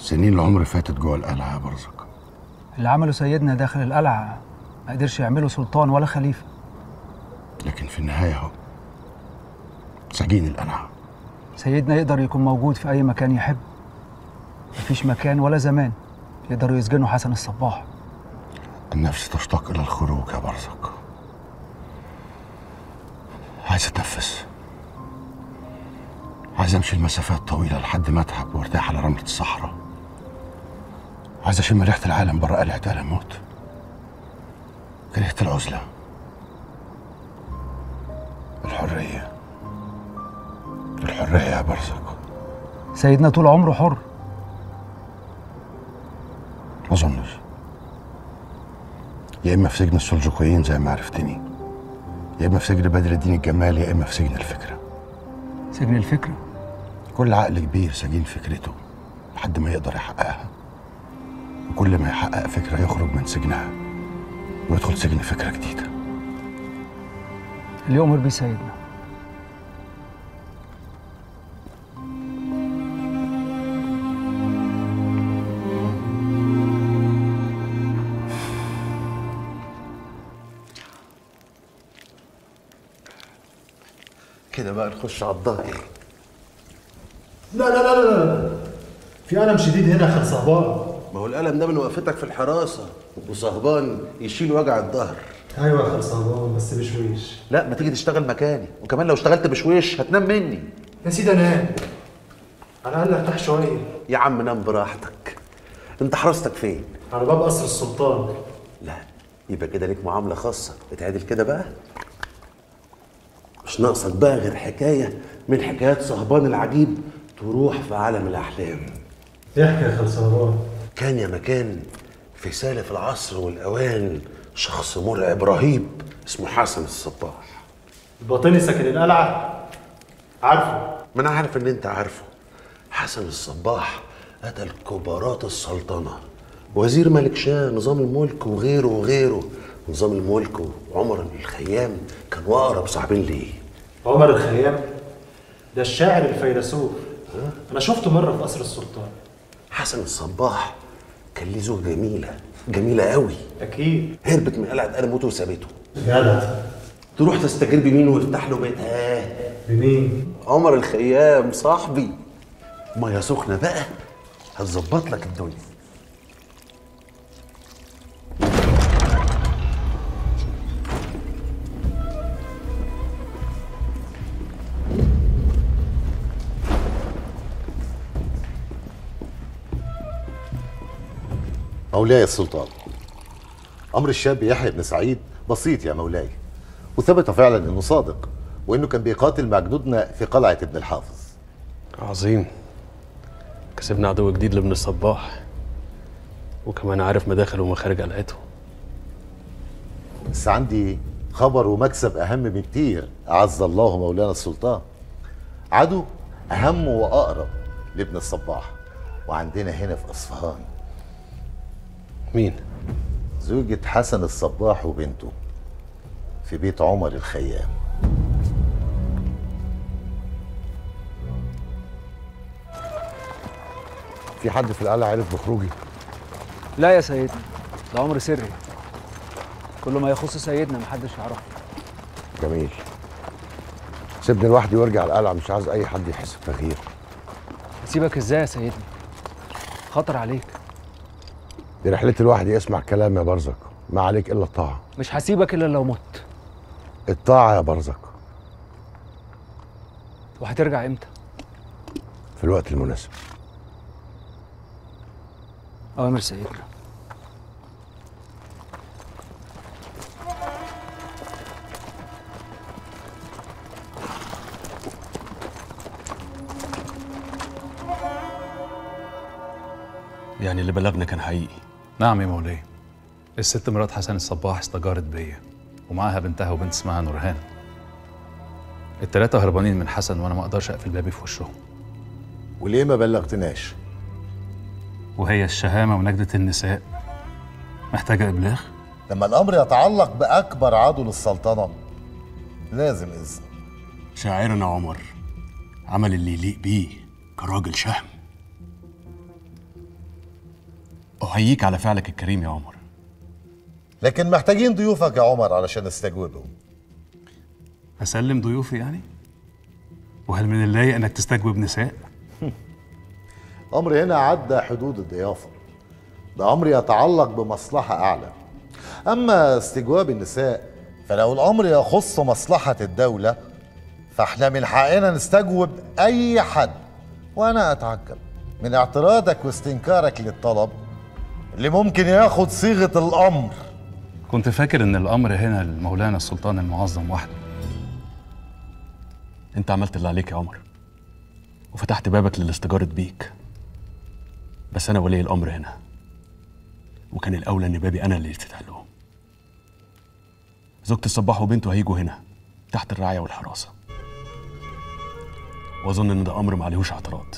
سنين العمر فاتت جوه القلعه يا برزق اللي عمله سيدنا داخل القلعة ما قدرش يعمله سلطان ولا خليفة لكن في النهايه اهو سجين القلعه سيدنا يقدر يكون موجود في أي مكان يحب مفيش مكان ولا زمان يقدروا يسجنوا حسن الصباح النفس تشتاق الى الخروج يا برزق عايز اتنفس عايز امشي المسافات طويله لحد ما اتعب وارتاح على رمله الصحراء عايز اشم ريحه العالم بره قلعه آل الموت كرهت العزله الحريه الحريه يا برزق سيدنا طول عمره حر ما اظنش يا اما في سجن السلجوقيين زي ما عرفتني يا اما في سجن بدر الدين الجمال يا اما في سجن الفكره سجن الفكرة كل عقل كبير سجين فكرته لحد ما يقدر يحققها وكل ما يحقق فكرة يخرج من سجنها ويدخل سجن فكرة جديدة اللي يؤمر بيه سيدنا كده بقى نخش على الظهر لا لا لا لا لا في ألم شديد هنا يا خال صهبان ما هو القلم ده من وقفتك في الحراسه وصهبان يشيل وجع الظهر أيوة يا خال صهبان بس بشويش لا ما تيجي تشتغل مكاني وكمان لو اشتغلت بشويش هتنام مني يا سيدي أنام على الأقل أرتاح شوية يا عم نام براحتك انت حراستك فين على باب قصر السلطان لا يبقى كده ليك معامله خاصه اتعدل كده بقى مش ناقصك بقى غير حكايه من حكايات صهبان العجيب تروح في عالم الاحلام احكي يا خال صهبان كان يا مكان في سالف العصر والاوان شخص مرعب رهيب اسمه حسن الصباح الباطني ساكن القلعة عارفه ما انا عارف ان انت عارفه حسن الصباح قتل كبارات السلطنه وزير ملك شاه نظام الملك وغيره وغيره نظام الملك وعمر الخيام كانوا اقرب صاحبين ليه عمر الخيام ده الشاعر الفيلسوف أنا شفته مرة في قصر السلطان حسن الصباح كان ليه زوجة جميلة جميلة قوي أكيد هربت من قلعة قلم موت وسابته جدع تروح تستجير بمين ويفتح له بيتها بمين؟ عمر الخيام صاحبي ميه سخنة بقى هتظبط لك الدنيا مولاي السلطان أمر الشاب يحيى بن سعيد بسيط يا مولاي وثبت فعلا إنه صادق وإنه كان بيقاتل مع جنودنا في قلعة ابن الحافظ عظيم كسبنا عدو جديد لابن الصباح وكمان عارف مداخل ومخارج قلعته بس عندي خبر ومكسب أهم بكتير أعز الله مولانا السلطان عدو أهم وأقرب لابن الصباح وعندنا هنا في أصفهان مين؟ زوجة حسن الصباح وبنته في بيت عمر الخيام في حد في القلعة عرف بخروجي لا يا سيدنا ده أمر سري كل ما يخص سيدنا محدش يعرفه جميل سيبني لوحدي وارجع القلعة مش عايز أي حد يحس بتغيير هسيبك ازاي يا سيدنا خطر عليك دي رحلتي لوحدي اسمع كلام يا برزق ما عليك إلا الطاعة مش هسيبك الا لو مت الطاعة يا برزق وهترجع امتى في الوقت المناسب اوامر سيدنا يعني اللي بلغنا كان حقيقي نعم يا مولاي الست مرات حسن الصباح استجارت بيا ومعاها بنتها وبنت اسمها نورهان التلاتة هربانين من حسن وانا ما اقدرش اقفل بابي في وشهم وليه ما بلغتناش وهي الشهامة ونجدة النساء محتاجة ابلاغ لما الأمر يتعلق بأكبر عضو للسلطنة لازم إذن شاعرنا عمر عمل اللي يليق بيه كراجل شهم أحييك على فعلك الكريم يا عمر لكن محتاجين ضيوفك يا عمر علشان نستجوبهم أسلم ضيوفي يعني؟ وهل من اللايق إنك تستجوب نساء؟ أمر هنا عدى حدود الضيافة ده أمر يتعلق بمصلحة أعلى أما استجواب النساء فلو الأمر يخص مصلحة الدولة فاحنا من حقنا نستجوب أي حد وأنا أتعجب من اعتراضك واستنكارك للطلب اللي ممكن ياخد صيغة الأمر كنت فاكر ان الامر هنا لمولانا السلطان المعظم وحده أنت عملت اللي عليك يا عمر وفتحت بابك للاستجارة بيك بس أنا ولي الأمر هنا وكان الأولى إن بابي أنا اللي يتفتح لهم زوجة الصباح وبنته هيجوا هنا تحت الرعاية والحراسة وأظن إن ده أمر معلهوش اعتراض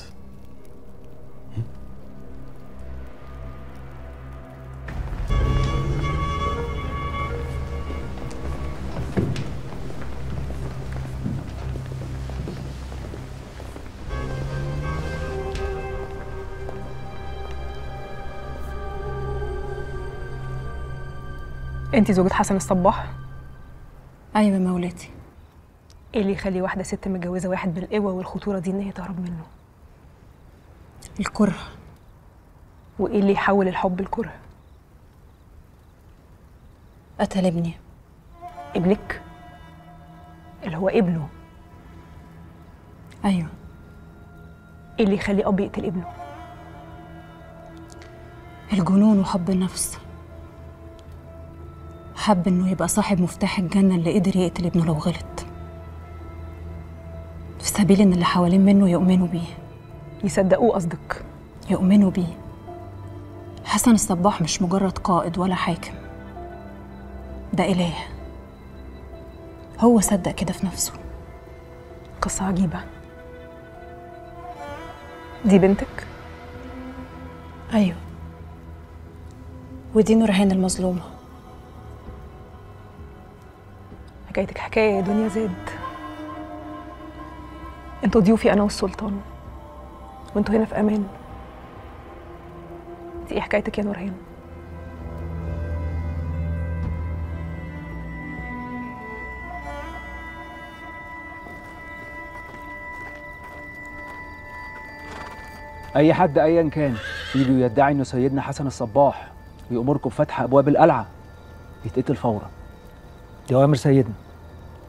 انت زوجة حسن الصباح ايوه يا مولاتي ايه اللي يخلي واحدة ست متجوزة واحد بالقوة والخطورة دي ان هي تهرب منه الكره وايه اللي يحول الحب لكره قتل ابني ابنك اللي هو ابنه ايوه ايه اللي يخلي اب يقتل ابنه الجنون وحب النفس حب انه يبقى صاحب مفتاح الجنه اللي قدر يقتل ابنه لو غلط في سبيل ان اللي حوالين منه يؤمنوا بيه يصدقوه قصدك يؤمنوا بيه حسن الصباح مش مجرد قائد ولا حاكم ده إله هو صدق كده في نفسه قصة عجيبة دي بنتك أيوه ودي نورهان المظلومة حكايتك حكاية يا دنيا زاد انتوا ضيوفي انا والسلطان وانتوا هنا في امان دي ايه حكايتك يا نورهان اي حد ايا كان يجي يدعي انه سيدنا حسن الصباح ويأمركم بفتح ابواب القلعه يتقتل فورا دي اوامر سيدنا